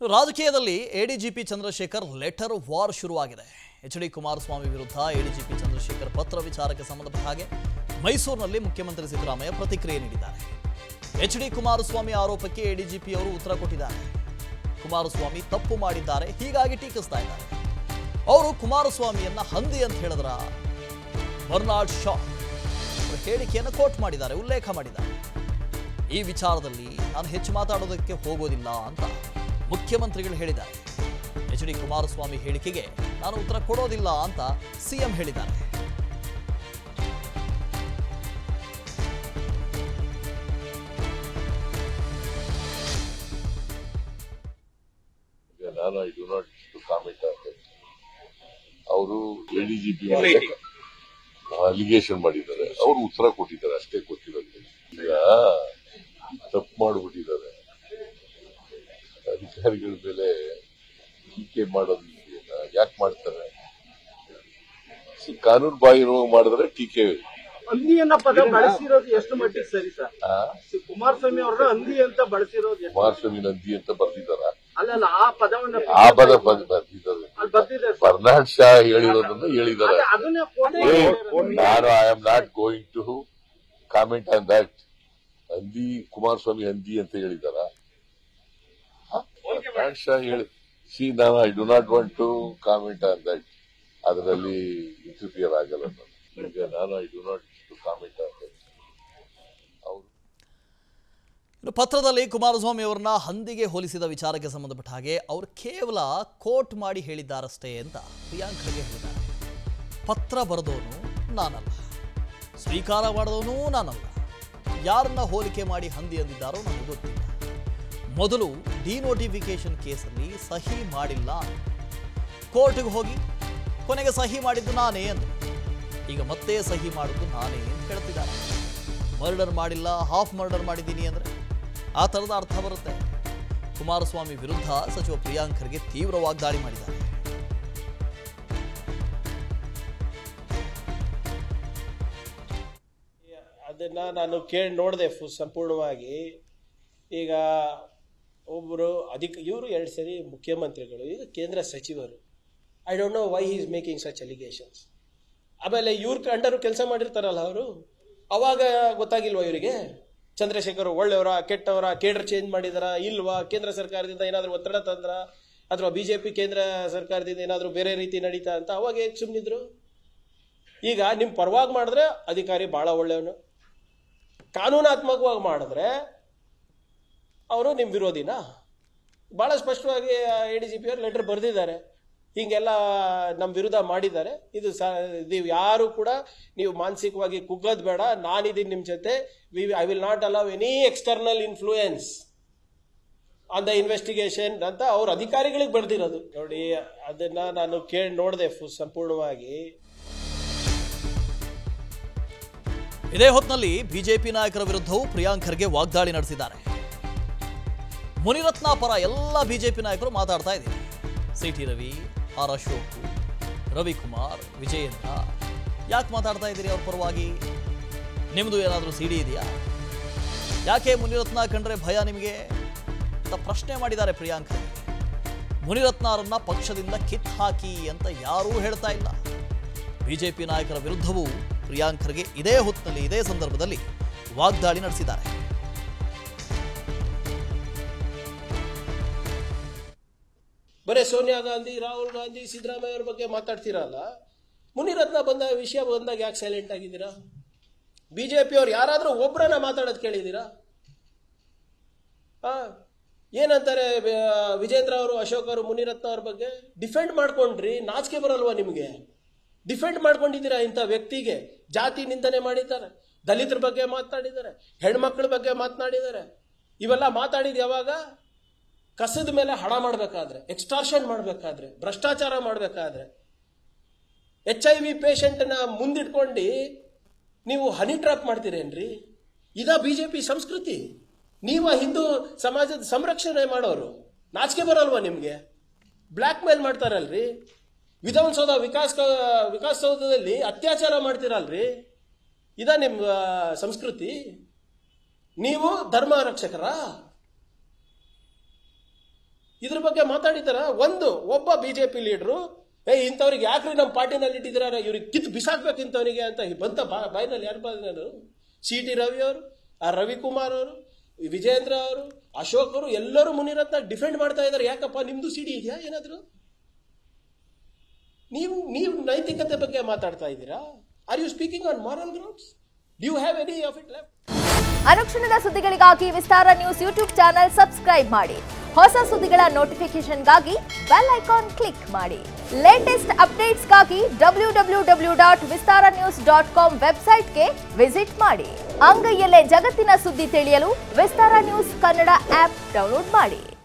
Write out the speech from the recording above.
ರಾಜಕೀಯದಲ್ಲಿ ADGP Chandrashekar letter war ಶುರುವಾಗಿದೆ H D Kumaraswamy ವಿರುದ್ಧ ಎಡಿಜಿಪಿ ಚಂದ್ರಶೇಖರ್ ಪತ್ರ ವಿಚಾರಕ್ಕೆ ಸಂಬಂಧಪಟ್ಟ ಹಾಗೆ ಮೈಸೂರಿನಲ್ಲಿ ಮುಖ್ಯಮಂತ್ರಿ ಸಿದ್ದರಾಮಯ್ಯ ಪ್ರತಿಕ್ರಿಯೆ ನೀಡಿದ್ದಾರೆ ಎಚ್ ಡಿ ಕುಮಾರಸ್ವಾಮಿ ಆರೋಪಕ್ಕೆ ಎಡಿಜಿಪಿ ಅವರು ಉತ್ತರ ಕೊಟ್ಟಿದ್ದಾರೆ ಕುಮಾರಸ್ವಾಮಿ ತಪ್ಪು ಮಾಡಿದ್ದಾರೆ ಹೀಗಾಗಿ ಟೀಕಿಸ್ತಾ ಇದ್ದಾರೆ ಅವರು ಕುಮಾರಸ್ವಾಮಿಯನ್ನ ಹಂದಿ ಅಂತ ಹೇಳಿದ್ರ ಬರ್ನಾರ್ಡ್ ಶಾ ಅವರ ಹೇಳಿಕೆಯನ್ನು ಕೋಟ್ ಮಾಡಿದ್ದಾರೆ ಉಲ್ಲೇಖ ಮಾಡಿದ್ದಾರೆ ಈ ವಿಚಾರದಲ್ಲಿ ನಾನು ಹೆಚ್ಚು ಮಾತಾಡೋದಕ್ಕೆ ಹೋಗೋದಿಲ್ಲ ಅಂತ ಮುಖ್ಯಮಂತ್ರಿಗಳು ಹೇಳಿದ್ದಾರೆ ಎಚ್ ಡಿ ಕುಮಾರಸ್ವಾಮಿ ಹೇಳಿಕೆಗೆ ನಾನು ಉತ್ತರ ಕೊಡೋದಿಲ್ಲ ಅಂತ ಸಿಎಂ ಹೇಳಿದ್ದಾರೆ ಈಗ ನಾನು I do not to comment ಅವರು ಎಡಿಜಿಪಿ ಅಲಿಗೇಷನ್ ಮಾಡಿದ್ದಾರೆ ಅವರು ಉತ್ತರ ಕೊಟ್ಟಿದ್ದಾರೆ ಅಷ್ಟೇ ಗೊತ್ತಿರೋದು ಈಗ ತಪ್ಪು ಮಾಡಿಬಿಟ್ಟಿದ್ದಾರೆ ಅಧಿಕಾರಿಗಳ ಮೇಲೆ ಟೀಕೆ ಮಾಡೋದು ಯಾಕೆ ಮಾಡ್ತಾರೆ ಸಿ, ಕಾನೂನು ಬಾಹಿರವಾಗಿ ಮಾಡಿದ್ರೆ ಟೀಕೆ ಹಂದಿಯನ್ನ ಪದ ಬಳಸಿರೋದು ಎಷ್ಟು ಮಟ್ಟಿಗೆ ಸರಿ ಸರ್ ಆ, ಕುಮಾರಸ್ವಾಮಿ ಅವ್ರನ್ನ ಹಂದಿ ಅಂತ ಬಳಸಿರೋದು ಎಷ್ಟು ಕುಮಾರಸ್ವಾಮಿ ನಂದಿ ಅಂತ ಬರ್ದಿದ್ದಾರ ಅಲ್ಲಲ್ಲ ಆ ಪದವನ್ನ ಆ ಪದ ಬಂದ್ ಬರ್ದಿದ್ದಾರೆ ಅಲ್ಲಿ ಬರ್ದಿದೆ ಸರ್ ಬರ್ನಾಡ್ ಶಾ ಹೇಳಿರೋದನ್ನ ಹೇಳಿದ್ದಾರೆ ಅದೇ ಅದನ್ನೇ ಫೋಟೋ ನಾನು I am not going to comment on that ಹಂದಿ ಕುಮಾರಸ್ವಾಮಿ ಹಂದಿ ಅಂತ ಹೇಳಿದಾರ ಶಾ ಹೇಳಿ ಸಿ ನಾನು I do not want to comment on that ಅದರಲ್ಲಿ ಇಂಟರ್ಫಿಯರ್ ಆಗಲ್ಲ ನಾನು ಈಗ ನಾನು I do not to comment on that ಅವರು ಇನ್ನು ಪತ್ರದಲ್ಲಿ ಕುಮಾರಸ್ವಾಮಿ ಅವರನ್ನ ಹಂದಿಗೆ ಹೋಲಿಸಿದ ವಿಚಾರಕ್ಕೆ ಸಂಬಂಧಪಟ್ಟ ಹಾಗೆ ಅವರು ಕೇವಲ ಕೋಟ್ ಮಾಡಿ ಹೇಳಿದ್ದಾರಷ್ಟೇ ಅಂತ ಪ್ರಿಯಾಂಕ್ ಖರ್ಗೆ ಹೇಳಿದ್ದಾರೆ ಪತ್ರ ಬರೆದವನು ನಾನಲ್ಲ ಸ್ವೀಕಾರ ಮಾಡಿದವನು ನಾನಲ್ಲ ಯಾರನ್ನ ಹೋಲಿಕೆ ಮಾಡಿ ಹಂದಿ ಅಂದಿದ್ದಾರೋ ನನಗೆ ಗೊತ್ತಿಲ್ಲ ಮೊದಲು ಡಿನೋಟಿಫಿಕೇಶನ್ ಕೇಸಲ್ಲಿ ಸಹಿ ಮಾಡಿಲ್ಲ ಕೋರ್ಟ್ಗೆ ಹೋಗಿ ಕೊನೆಗೆ ಸಹಿ ಮಾಡಿದ್ದು ನಾನೇ ಅಂದು ಈಗ ಮತ್ತೆ ಸಹಿ ಮಾಡಿದ್ದು ನಾನೇ ಅಂತ ಹೇಳ್ತಿದ್ದಾರೆ ಮರ್ಡರ್ ಮಾಡಿಲ್ಲ ಹಾಫ್ ಮರ್ಡರ್ ಮಾಡಿದ್ದೀನಿ ಅಂದರೆ ಆ ಥರದ ಅರ್ಥ ಬರುತ್ತೆ ಕುಮಾರಸ್ವಾಮಿ ವಿರುದ್ಧ ಸಚಿವ ಪ್ರಿಯಾಂಕ್ ಖರ್ಗೆ ತೀವ್ರ ವಾಗ್ದಾಳಿ ಮಾಡಿದ್ದಾರೆ ಅದನ್ನ ನಾನು ಕೇಳಿ ನೋಡಿದೆ ಫು ಸಂಪೂರ್ಣವಾಗಿ ಈಗ ಒಬ್ಬರು ಅಧಿಕ ಇವರು ಎರಡು ಸರಿ ಮುಖ್ಯಮಂತ್ರಿಗಳು ಈಗ ಕೇಂದ್ರ ಸಚಿವರು I don't know why is making such allegations ಆಮೇಲೆ ಇವ್ರ ಅಂಡರು ಕೆಲಸ ಮಾಡಿರ್ತಾರಲ್ಲ ಅವರು ಅವಾಗ ಗೊತ್ತಾಗಿಲ್ವಾ ಇವರಿಗೆ ಚಂದ್ರಶೇಖರ್ ಒಳ್ಳೆಯವರ ಕೆಟ್ಟವರ ಕೇಡರ್ ಚೇಂಜ್ ಮಾಡಿದಾರ ಇಲ್ವಾ ಕೇಂದ್ರ ಸರ್ಕಾರದಿಂದ ಏನಾದರೂ ಒತ್ತಡ ತಂದ್ರ ಅಥವಾ ಬಿಜೆಪಿ ಕೇಂದ್ರ ಸರ್ಕಾರದಿಂದ ಏನಾದರೂ ಬೇರೆ ರೀತಿ ನಡೀತಾ ಅಂತ ಅವಾಗ ಹೇಗೆ ಸುಮ್ಮನಿದ್ರು ಈಗ ನಿಮ್ಮ ಪರವಾಗಿ ಮಾಡಿದ್ರೆ ಅಧಿಕಾರಿ ಭಾಳ ಒಳ್ಳೆಯವನು ಕಾನೂನಾತ್ಮಕವಾಗಿ ಮಾಡಿದ್ರೆ ಅವರು ನಿಮ್ಮ ವಿರೋಧಿನ ಭಾಳ ಸ್ಪಷ್ಟವಾಗಿ ಎ ಡಿ ಜಿ ಪಿ ಅವರು ಲೆಟರ್ ಬರೆದಿದ್ದಾರೆ ಹೀಗೆಲ್ಲ ನಮ್ಮ ವಿರುದ್ಧ ಮಾಡಿದ್ದಾರೆ ಇದು ಸ ನೀವು ಯಾರು ಕೂಡ ನೀವು ಮಾನಸಿಕವಾಗಿ ಕುಗ್ಗೋದು ಬೇಡ ನಾನಿದ್ದೀನಿ ನಿಮ್ಮ ಜೊತೆ we I will not allow any external influence on the investigation ಅಂತ ಅವ್ರ ಅಧಿಕಾರಿಗಳಿಗೆ ಬರೆದಿರೋದು ನೋಡಿ ಅದನ್ನ ನಾನು ಕೇಳಿ ನೋಡಿದೆ ಫು ಸಂಪೂರ್ಣವಾಗಿ ಇದೇ ಹೊತ್ತಿನಲ್ಲಿ ಬಿಜೆಪಿ ನಾಯಕರ ವಿರುದ್ಧವೂ ಪ್ರಿಯಾಂಕ್ ಖರ್ಗೆ ವಾಗ್ದಾಳಿ ನಡೆಸಿದ್ದಾರೆ ಮುನಿರತ್ನ ಪರ ಎಲ್ಲ ಬಿಜೆಪಿ ನಾಯಕರು ಮಾತಾಡ್ತಾ ಇದ್ದಾರೆ ಸಿಟಿ ರವಿ ಆರ್ ಅಶೋಕ್ ರವಿಕುಮಾರ್ ವಿಜಯೇಂದ್ರ ಯಾಕೆ ಮಾತಾಡ್ತಾ ಇದ್ದೀರಿ ಅವ್ರ ಪರವಾಗಿ ನಿಮ್ಮದು ಏನಾದರೂ ಸಿಡಿ ಇದೆಯಾ ಯಾಕೆ ಮುನಿರತ್ನ ಕಂಡ್ರೆ ಭಯ ನಿಮಗೆ ಅಂತ ಪ್ರಶ್ನೆ ಮಾಡಿದ್ದಾರೆ ಪ್ರಿಯಾಂಕ್ ಖರ್ಗೆ ಮುನಿರತ್ನರನ್ನ ಪಕ್ಷದಿಂದ ಕಿತ್ ಹಾಕಿ ಅಂತ ಯಾರೂ ಹೇಳ್ತಾ ಇಲ್ಲ ಬಿಜೆಪಿ ನಾಯಕರ ವಿರುದ್ಧವೂ ಪ್ರಿಯಾಂಕ್ ಖರ್ಗೆ ಇದೇ ಹೊತ್ತಿನಲ್ಲಿ ಇದೇ ಸಂದರ್ಭದಲ್ಲಿ ವಾಗ್ದಾಳಿ ನಡೆಸಿದ್ದಾರೆ ಬರೀ ಸೋನಿಯಾ ಗಾಂಧಿ ರಾಹುಲ್ ಗಾಂಧಿ ಸಿದ್ದರಾಮಯ್ಯ ಅವ್ರ ಬಗ್ಗೆ ಮಾತಾಡ್ತೀರಲ್ಲ ಮುನಿರತ್ನ ಬಂದ ವಿಷಯ ಬಂದಾಗ ಯಾಕೆ ಸೈಲೆಂಟ್ ಆಗಿದ್ದೀರಾ ಬಿಜೆಪಿ ಅವ್ರು ಯಾರಾದರೂ ಒಬ್ಬರನ್ನ ಮಾತಾಡೋದು ಕೇಳಿದ್ದೀರಾ ಆ ಏನಂತಾರೆ ಬ- ವಿಜೇಂದ್ರ ಅವರು ಅಶೋಕ್ ಅವರು ಮುನಿರತ್ನ ಅವ್ರ ಬಗ್ಗೆ ಡಿಫೆಂಡ್ ಮಾಡ್ಕೊಂಡ್ರಿ ನಾಚಿಕೆ ಬರಲ್ವಾ ನಿಮಗೆ ಡಿಫೆಂಡ್ ಮಾಡ್ಕೊಂಡಿದ್ದೀರಾ ಇಂಥ ವ್ಯಕ್ತಿಗೆ ಜಾತಿ ನಿಂದನೆ ಮಾಡಿದ್ದಾರೆ ದಲಿತರ ಬಗ್ಗೆ ಮಾತನಾಡಿದ್ದಾರೆ ಹೆಣ್ಮಕ್ಳ ಬಗ್ಗೆ ಮಾತನಾಡಿದ್ದಾರೆ ಇವೆಲ್ಲ ಮಾತಾಡಿದ ಯಾವಾಗ ಕಸದ ಮೇಲೆ ಹಣ ಮಾಡಬೇಕಾದ್ರೆ ಎಕ್ಸ್ಟಾರ್ಷನ್ ಮಾಡಬೇಕಾದ್ರೆ ಭ್ರಷ್ಟಾಚಾರ ಮಾಡಬೇಕಾದ್ರೆ ಎಚ್ ಐ ವಿ ಪೇಷಂಟ್ನ ಮುಂದಿಟ್ಕೊಂಡು ನೀವು ಹನಿ ಟ್ರಾಪ್ ಮಾಡ್ತೀರೇನ್ರಿ ಇದಾ ಬಿ ಜೆ ಪಿ ಸಂಸ್ಕೃತಿ ನೀವು ಹಿಂದೂ ಸಮಾಜದ ಸಂರಕ್ಷಣೆ ಮಾಡೋರು ನಾಚಿಕೆ ಬರಲ್ವಾ ನಿಮಗೆ ಬ್ಲ್ಯಾಕ್ ಮೇಲ್ ಮಾಡ್ತಾರಲ್ರಿ ವಿಧಾನಸೌಧ ವಿಕಾಸ್ ವಿಕಾಸಸೌಧದಲ್ಲಿ ಅತ್ಯಾಚಾರ ಮಾಡ್ತೀರಲ್ರಿ ಇದ ನಿಮ್ಮ ಆ, ಸಂಸ್ಕೃತಿ ನೀವು ಧರ್ಮ ರಕ್ಷಕರಾ ಇದ್ರ ಬಗ್ಗೆ ಮಾತಾಡಿದಾರ ಒಂದು ಒಬ್ಬ ಬಿಜೆಪಿ ಲೀಡ್ರು ಏ ಇಂಥವ್ರಿಗೆ ಯಾಕ್ರಿ ನಮ್ಮ ಪಾರ್ಟಿನಲ್ಲಿ ಇಟ್ಟಿದ್ದೀರ ಇವ್ರಿಗೆ ಕಿತ್ತು ಬಿಸಾಕ್ಬೇಕು ಇಂಥವನಿಗೆ ಅಂತ ಬಂತ ಬಾ- ಬಾಯಿನಲ್ಲಿ ಯಾರು ಬಂದ್ರು ಸಿ ಟಿ ರವಿ ಅವರು ಆ ರವಿಕುಮಾರ್ ಅವರು ವಿಜೇಂದ್ರ ಅವರು ಅಶೋಕ್ ಅವರು ಎಲ್ಲರೂ ಮುನಿರತ್ನ ಡಿಫೆಂಡ್ ಮಾಡ್ತಾ ಇದ್ದಾರೆ ಯಾಕಪ್ಪ ನಿಮ್ದು ಸಿಡಿ ಇದೆಯಾ ಏನಾದ್ರು ನೀವು ನೀವು ನೈತಿಕತೆ ಬಗ್ಗೆ ಮಾತಾಡ್ತಾ ಇದ್ದೀರಾ are you speaking on moral grounds do have any of it left ಅನುಕ್ಷಣದ ಸುದ್ದಿಗಳಿಗಾಗಿ Vistara news YouTube channel subscribe ಮಾಡಿ ಹೊಸ ಸುದ್ದಿಗಳ ನೋಟಿಫಿಕೇಶನ್ಗಾಗಿ ಬೆಲ್ ಐಕಾನ್ ಕ್ಲಿಕ್ ಮಾಡಿ ಲೇಟೆಸ್ಟ್ ಅಪ್ಡೇಟ್ಸ್ಗಾಗಿ W W W dot Vistara news dot com ವೆಬ್ಸೈಟ್ಗೆ ವಿಸಿಟ್ ಮಾಡಿ ಅಂಗೈಯಲ್ಲೇ ಜಗತ್ತಿನ ಸುದ್ದಿ ತಿಳಿಯಲು Vistara news Kannada app download ಮಾಡಿ